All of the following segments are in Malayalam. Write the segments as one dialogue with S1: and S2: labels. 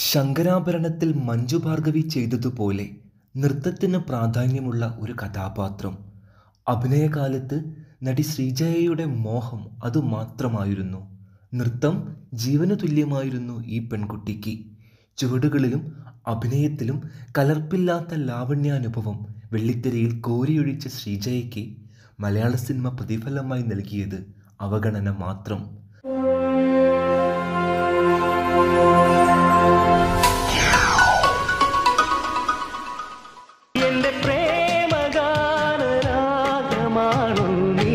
S1: ശങ്കരാഭരണത്തിൽ മഞ്ജു ഭാർഗവി ചെയ്തതുപോലെ നൃത്തത്തിന് പ്രാധാന്യമുള്ള ഒരു കഥാപാത്രം അഭിനയകാലത്ത് നടി ശ്രീജയയുടെ മോഹം അതുമാത്രമായിരുന്നു നൃത്തം ജീവനു തുല്യമായിരുന്നു ഈ പെൺകുട്ടിക്ക് ചുവടുകളിലും അഭിനയത്തിലും കലർപ്പില്ലാത്ത ലാവണ്യാനുഭവം വെള്ളിത്തിരയിൽ കോരിയൊഴിച്ച ശ്രീജയയ്ക്ക് മലയാള സിനിമ പ്രതിഫലമായി നൽകിയത് അവഗണന മാത്രം
S2: എന്റെ പ്രേമഗാനരാഗമാണു നീ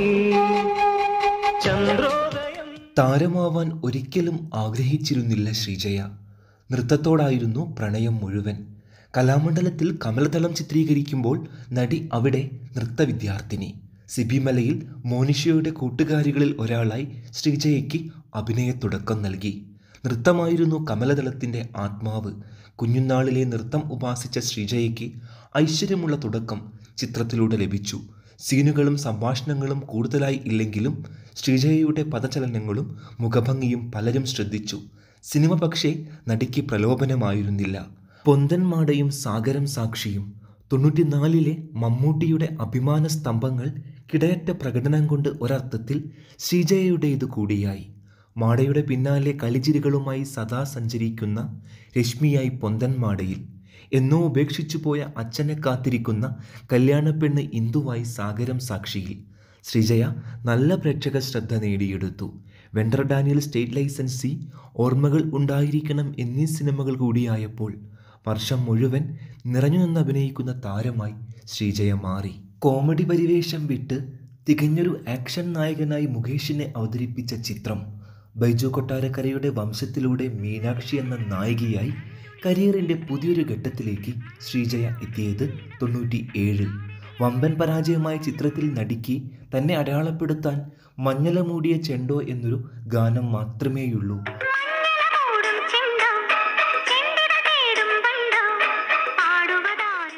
S2: ചന്ദ്രോദയം
S1: താരമാവാൻ ഒരിക്കലും ആഗ്രഹിച്ചിരുന്നില്ല ശ്രീജയ നൃത്തത്തോടായിരുന്നു പ്രണയം മുഴുവൻ കലാമണ്ഡലത്തിൽ കമലതളം ചിത്രീകരിക്കുമ്പോൾ നടി അവിടെ നൃത്ത വിദ്യാർത്ഥിനി സിബിമലയിൽ മോനിഷയുടെ കൂട്ടുകാരികളിൽ ഒരാളായി ശ്രീജയയ്ക്ക് അഭിനയ തുടക്കം നൽകി നൃത്തമായിരുന്നു കമലതളത്തിൻ്റെ ആത്മാവ് കുഞ്ഞുനാളിലെ നൃത്തം ഉപാസിച്ച ശ്രീജയയ്ക്ക് ഐശ്വര്യമുള്ള തുടക്കം ചിത്രത്തിലൂടെ ലഭിച്ചു സീനുകളും സംഭാഷണങ്ങളും കൂടുതലായി ഇല്ലെങ്കിലും ശ്രീജയയുടെ പദചലനങ്ങളും മുഖഭംഗിയും പലരും ശ്രദ്ധിച്ചു സിനിമ പക്ഷേ നടിക്ക് പ്രലോഭനമായിരുന്നില്ല പൊന്തന്മാടയും സാഗരം സാക്ഷിയും തൊണ്ണൂറ്റിനാലിലെ മമ്മൂട്ടിയുടെ അഭിമാന സ്തംഭങ്ങൾ കിടയറ്റ പ്രകടനം കൊണ്ട് ഒരർത്ഥത്തിൽ ശ്രീജയയുടേതു കൂടിയായി മാടയുടെ പിന്നാലെ കളിചിരികളുമായി സദാ സഞ്ചരിക്കുന്ന രശ്മിയായി പൊന്തന്മാടയിൽ എന്നോ ഉപേക്ഷിച്ചു പോയ അച്ഛനെ കാത്തിരിക്കുന്ന കല്യാണപ്പെണ്ണ് ഇന്ദുവായി സാഗരം സാക്ഷിയിൽ ശ്രീജയ നല്ല പ്രേക്ഷക ശ്രദ്ധ നേടിയെടുത്തു വെണ്ടർ ഡാനിയൽ സ്റ്റേറ്റ് ലൈസൻസി ഓർമ്മകൾ ഉണ്ടായിരിക്കണം എന്നീ സിനിമകൾ കൂടിയായപ്പോൾ വർഷം മുഴുവൻ നിറഞ്ഞു നിന്ന് അഭിനയിക്കുന്ന താരമായി ശ്രീജയ മാറി കോമഡി പരിവേഷം വിട്ട് തികഞ്ഞൊരു ആക്ഷൻ നായകനായി മുകേഷിനെ അവതരിപ്പിച്ച ചിത്രം ബൈജു കൊട്ടാരക്കരയുടെ വംശത്തിലൂടെ മീനാക്ഷി എന്ന നായികയായി കരിയറിൻ്റെ പുതിയൊരു ഘട്ടത്തിലേക്ക് ശ്രീജയ എത്തിയത് തൊണ്ണൂറ്റി ഏഴിൽ വമ്പൻ പരാജയമായ ചിത്രത്തിൽ നടിക്ക് തന്നെ അടയാളപ്പെടുത്താൻ മഞ്ഞള മൂടിയ ചെണ്ടോ എന്നൊരു ഗാനം മാത്രമേയുള്ളൂ
S3: മഞ്ഞളമൂടും ചെണ്ടോ ചെണ്ടിട തേടും പണ്ടോ പാടുവതാരോ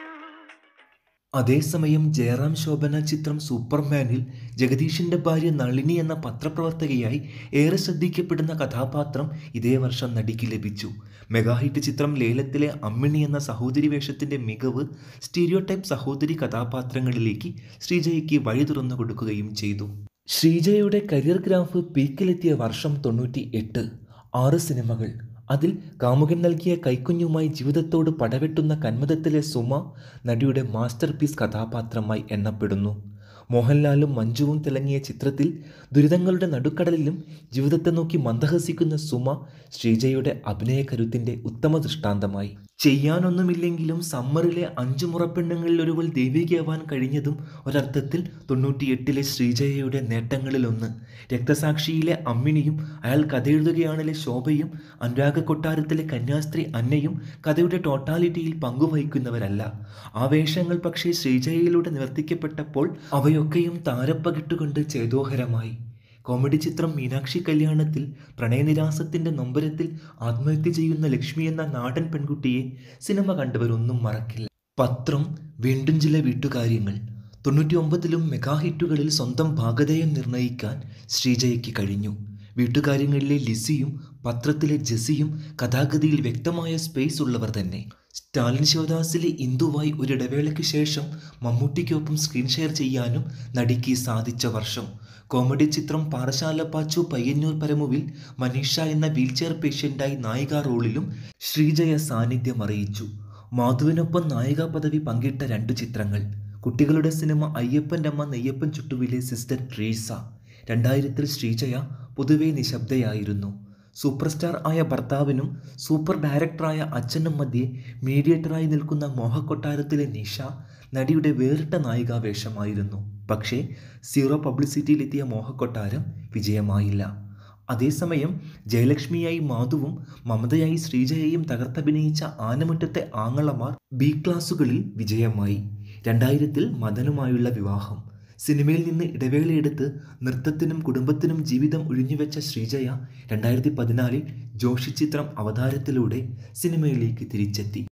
S1: അതേസമയം ജയറാം ശോഭന ചിത്രം സൂപ്പർമാനിൽ ജഗദീഷിൻ്റെ ഭാര്യ നളിനി എന്ന പത്രപ്രവർത്തകയായി ഏറെ ശ്രദ്ധിക്കപ്പെടുന്ന കഥാപാത്രം ഇതേ വർഷം നടിക്ക് ലഭിച്ചു മെഗാഹിറ്റ് ചിത്രം ലേലത്തിലെ അമ്മിണി എന്ന സഹോദരി വേഷത്തിൻ്റെ മികവ് സ്റ്റീരിയോ ടൈപ്പ് സഹോദരി കഥാപാത്രങ്ങളിലേക്ക് ശ്രീജയ്ക്ക് വഴി തുറന്നു കൊടുക്കുകയും ചെയ്തു ശ്രീജയുടെ കരിയർ ഗ്രാഫ് പീക്കിലെത്തിയ വർഷം തൊണ്ണൂറ്റി എട്ട് ആറ് സിനിമകൾ അതിൽ കാമുകൻ നൽകിയ കൈക്കുഞ്ഞുമായി ജീവിതത്തോട് പടവെട്ടുന്ന കന്മതത്തിലെ സുമ നടിയുടെ മാസ്റ്റർ പീസ് കഥാപാത്രമായി എണ്ണപ്പെടുന്നു മോഹൻലാലും മഞ്ജുവും തിളങ്ങിയ ചിത്രത്തിൽ ദുരിതങ്ങളുടെ നടുക്കടലിലും ജീവിതത്തെ നോക്കി മന്ദഹസിക്കുന്ന സുമ ശ്രീജയുടെ അഭിനയ കരുത്തിൻ്റെ ഉത്തമ ദൃഷ്ടാന്തമായി ചെയ്യാനൊന്നുമില്ലെങ്കിലും സമ്മറിലെ അഞ്ചു മുറപ്പെണ്ണുങ്ങളിൽ ഒരുവൾ ദേവികയാവാൻ കഴിഞ്ഞതും ഒരർത്ഥത്തിൽ തൊണ്ണൂറ്റിയെട്ടിലെ ശ്രീജയയുടെ നേട്ടങ്ങളിലൊന്ന് രക്തസാക്ഷിയിലെ അമ്മിണിയും അയാൾ കഥയെഴുതുകയാണിലെ ശോഭയും അനുരാഗ കൊട്ടാരത്തിലെ കന്യാസ്ത്രീ അന്നയും കഥയുടെ ടോട്ടാലിറ്റിയിൽ പങ്കുവഹിക്കുന്നവരല്ല ആ വേഷങ്ങൾ പക്ഷേ ശ്രീജയയിലൂടെ നിവർത്തിക്കപ്പെട്ടപ്പോൾ അവയൊക്കെയും താരപ്പകിട്ടുകൊണ്ട് ചേതോഹരമായി കോമഡി ചിത്രം മീനാക്ഷി കല്യാണത്തിൽ പ്രണയനിരാസത്തിൻ്റെ നൊമ്പരത്തിൽ ആത്മഹത്യ ചെയ്യുന്ന ലക്ഷ്മി എന്ന നാടൻ പെൺകുട്ടിയെ സിനിമ കണ്ടവരൊന്നും മറക്കില്ല പത്രം വീണ്ടും ചില വീട്ടുകാര്യങ്ങൾ തൊണ്ണൂറ്റി ഒമ്പതിലും മെഗാഹിറ്റുകളിൽ സ്വന്തം ഭാഗധേയം നിർണ്ണയിക്കാൻ ശ്രീജയ്ക്ക് കഴിഞ്ഞു വീട്ടുകാര്യങ്ങളിലെ ലിസിയും പത്രത്തിലെ ജെസിയും കഥാഗതിയിൽ വ്യക്തമായ സ്പേസ് ഉള്ളവർ തന്നെ സ്റ്റാലിൻ ശിവദാസിലെ ഇന്ദുവായി ഒരിടവേളയ്ക്ക് ശേഷം മമ്മൂട്ടിക്കൊപ്പം സ്ക്രീൻ ഷെയർ ചെയ്യാനും നടിക്ക് സാധിച്ച വർഷം കോമഡി ചിത്രം പാറശാല പാച്ചു പയ്യന്നൂർ പരമുവിൽ മനീഷ എന്ന വീൽചെയർ പേഷ്യൻ്റായി നായിക റോളിലും ശ്രീജയ സാന്നിധ്യം അറിയിച്ചു മാധുവിനൊപ്പം നായികാ പദവി പങ്കിട്ട രണ്ടു ചിത്രങ്ങൾ കുട്ടികളുടെ സിനിമ അയ്യപ്പൻ്റെ അമ്മ നെയ്യപ്പൻ ചുട്ടുവിലെ സിസ്റ്റർ ട്രീസ രണ്ടായിരത്തിൽ ശ്രീജയ പൊതുവെ നിശബ്ദയായിരുന്നു സൂപ്പർ സ്റ്റാർ ആയ ഭർത്താവിനും സൂപ്പർ ഡയറക്ടറായ അച്ഛനും മധ്യേ മീഡിയേറ്ററായി നിൽക്കുന്ന മോഹക്കൊട്ടാരത്തിലെ നിഷ നടിയുടെ വേറിട്ട നായികാവേഷമായിരുന്നു പക്ഷേ സീറോ പബ്ലിസിറ്റിയിലെത്തിയ മോഹക്കൊട്ടാരം വിജയമായില്ല അതേസമയം ജയലക്ഷ്മിയായി മാധുവും മമതയായി ശ്രീജയയും തകർത്തഭിനയിച്ച ആനമുറ്റത്തെ ആങ്ങളമാർ ബി ക്ലാസുകളിൽ വിജയമായി രണ്ടായിരത്തിൽ മദനുമായുള്ള വിവാഹം സിനിമയിൽ നിന്ന് ഇടവേളയെടുത്ത് നൃത്തത്തിനും കുടുംബത്തിനും ജീവിതം ഒഴിഞ്ഞുവെച്ച ശ്രീജയ രണ്ടായിരത്തി പതിനാലിൽ ജോഷി ചിത്രം അവതാരത്തിലൂടെ സിനിമയിലേക്ക് തിരിച്ചെത്തി